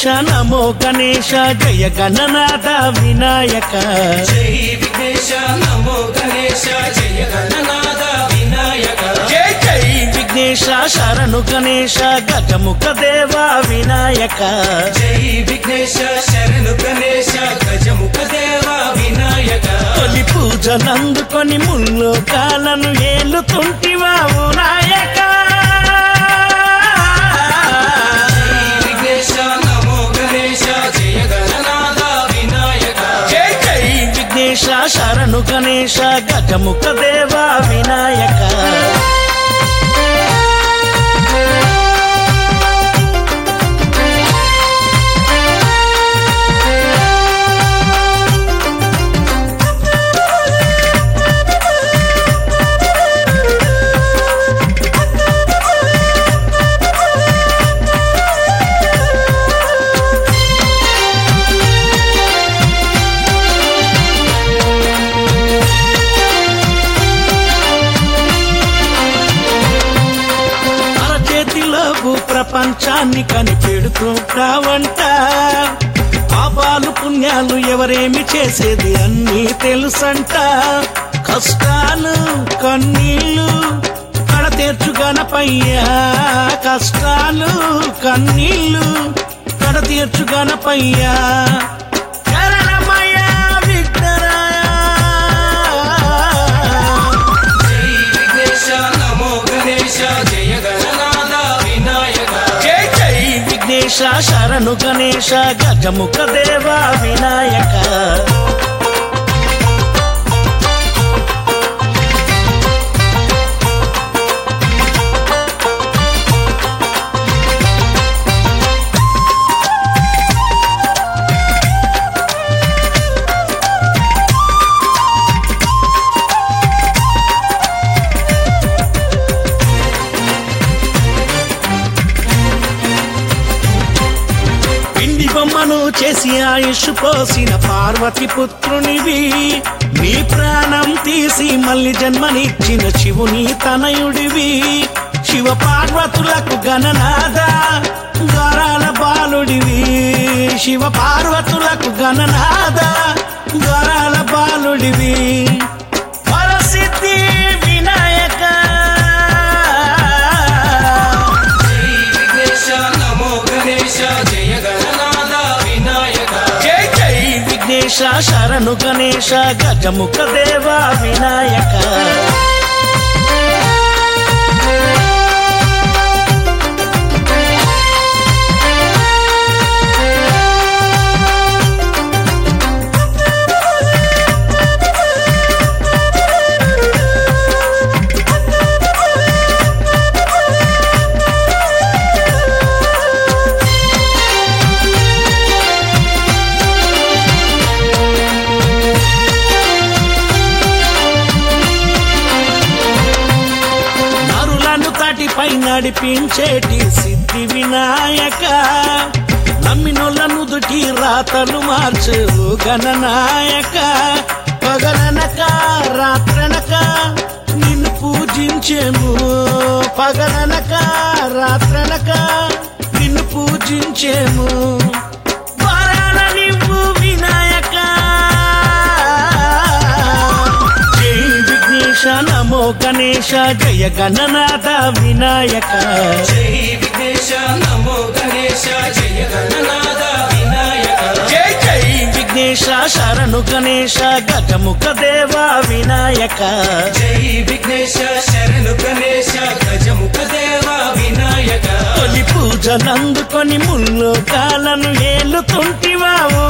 నమో గణేశ జయ గణనాథ వినాయక జై విఘ్నేశ నమో గణేశ జయ గణనాథ వినాయక జై జై విఘ్నేశ శరణు గణేశ గజముఖ దేవ వినాయక జై విఘ్నేశ శరణు గణేశ గజముఖ దేవ వినాయక తొలి పూజలందుకొని ముల్లో కాలను ఏలుతుంటివా ఓ నాయక విఘ్నేశ నమో గణేశ జయ గణనాథ వినాయక జై జై విఘ్నేశ శరణు గణేశ గజముఖ దేవ వినాయక అరచేతిలో భూ ప్రపంచాన్ని కనిపెడుతుంటావంట పాపాలు పుణ్యాలు ఎవరేమి చేసేది అన్నీ తెలుసంట కష్టాలు కన్నీళ్ళు కడతీర్చు గణపయ్యా కష్టాలు కన్నీళ్ళు కడతీర్చు గణపయ్యా శరణమయ్యా విఘ్నరాయ జై విఘ్నేశ నమో గణేశ జయ గణనాథ వినాయక జై జై విఘ్నేశ శరణు గణేశ గజముఖ దేవ వినాయక పిండి బొమ్మను చేసి ఆయుష్ పోసిన పార్వతి పుత్రునివి నీ ప్రాణం తీసి మళ్ళీ జన్మనిచ్చిన శివుని తనయుడివి శివ పార్వతులకు గణనాథ గరాల బాలుడివి శివ పార్వతులకు గణనాథ గరాల బాలుడివి వరసిద్ధి వినాయక జై విఘ్నేశ నమో గణేశ జయ గణనాథ వినాయక జై జై విఘ్నేశ శరణు గణేశ గజముఖ దేవ వినాయక నరులను తాటిపై నడిపించేటి సిద్ధి వినాయక నమ్మినోళ్ళ నుదుటి రాతలు మార్చు గణనాయక పగలనక రాత్రనక నిన్ను పూజించేము పగలనక రాత్రనక నిన్ను పూజించేము వరాల నివ్వు వినాయక జై విఘ్నేశ నమో గణేశ జయ గణనాథ వినాయక జై విఘ్నేశ నమో గణేశ జయ గణనాథ వినాయక జై జై విఘ్నేశ శరణు గణేశ గజముఖ దేవ వినాయక జై విఘ్నేశ శరణు గణేశ గజముఖ దేవ వినాయక తొలి పూజలందుకొని ముల్లో కాలను ఏలుతుంటివా ఓ